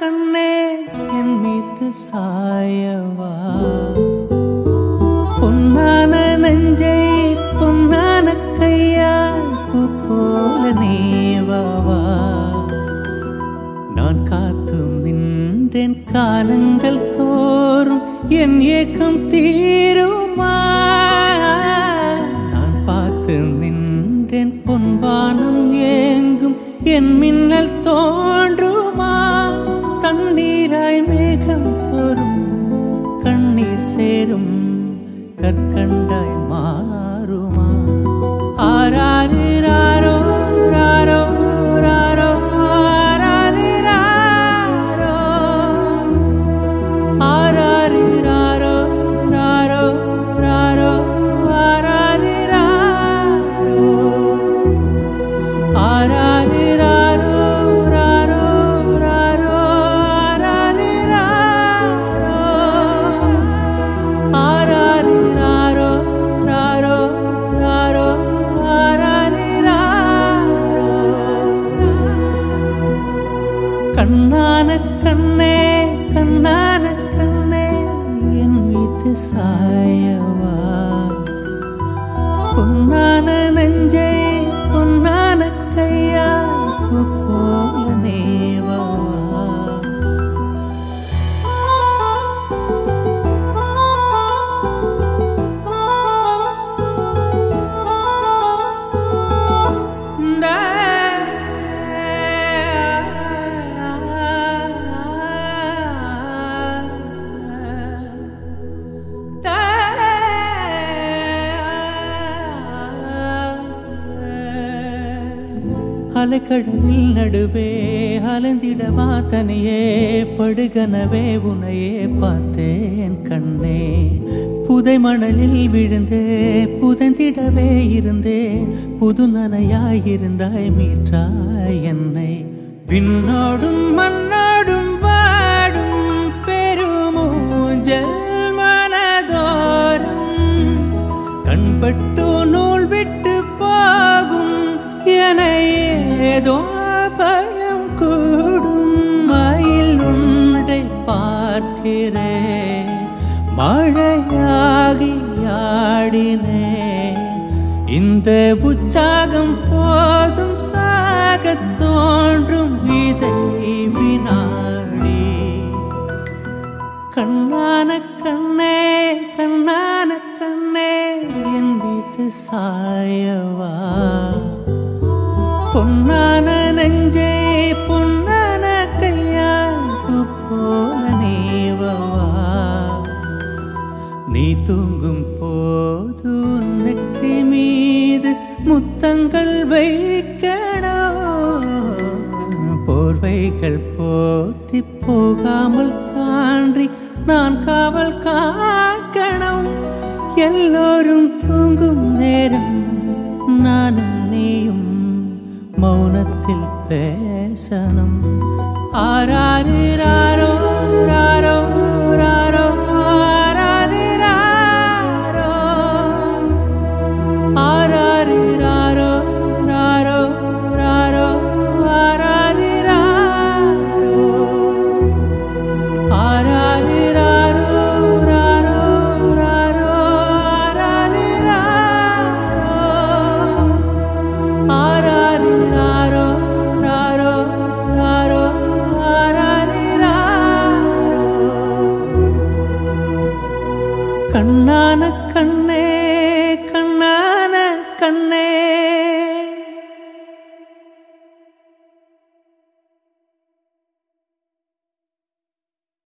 கண்ணே என் மீது சாயவா பொன்னான நெஞ்சை பொன்னான கையால் பூ போல நீவவா நான் காத்தும் நின்றேன் காலங்கள் தோறும் என் ஏக்கம் தீருமா நான் பார்த்து நின்றேன் பொன்வானம் ஏங்கும் என் மின்னல் தோன்றுமா தண்ணீராய் மேகம் தோறும் கண்ணீர் சேரும் கற்கண்டாய் மாறுமா ஆராரு ராரோ ராரோ ராரோ ஆராரு ராரோ ஆராரு ராரோ ராரோ ராரோ ஆராரு ராரோ ஆராரு ராரோ ராரோ ராரோ ஆராரு ராரோ ஆராரி ராரோ ராரோ ராரோ ஆராரி ராரோ கண்ணான கண்ணே கண்ணான கண்ணே என் மீது சாயவா பொன்னான நெஞ்சை பொன்னான கையா பூ போல நேவா அலைக்கடலில் நடுவே அலைந்திடவா தனியே படுகனவே உனையே பார்த்தேன் கண்ணே புதை மணலில் விழுந்தே புதைந்திடவே இருந்தேன் புது நனையாயிருந்தாய் மீற்றாய் என்னை விண்ணோடும் மண்ணோடும் வாடும் பெருமூஞ்சல் மனதோறும் கண்பட்டு நூல் விட்டு போகும் என ஏதோ பயம் கூடும் மயில் ஒன்றை பார்க்கிறேன் மழையாகி ஆடினேன் இந்த உற்சாகம் போதும் சாகத் தோன்றும் இதை வினாடி கண்ணான கண்ணே கண்ணான கண்ணே என் மீது சாயவா பொன்னான நெஞ்சே பொன்னான கையால் பூ போல நீவவா நீ தூங்கும் போது உன் நெற்றி மீது முத்தங்கள் வைக்கணும் போர்வைகள் போர்த்தி போகாமல் தாண்டி நான் காவல் காக்கணும் எல்லோரும் தூங்கும் நேரம் நானும் நீயும் மௌனத்தில் பேசணும் ஆராரு ராரோ ராரோ ராரோ ஆராரு ராரோ ஆராரு ராரோ ராரோ ராரோ ஆராரு ராரோ ஆராரு ராரோ ராரோ ராரோ ஆராரு ராரோ ஆராரி ராரோ ராரோ ராரோ ஆராரி ராரோ கண்ணான கண்ணே கண்ணான கண்ணே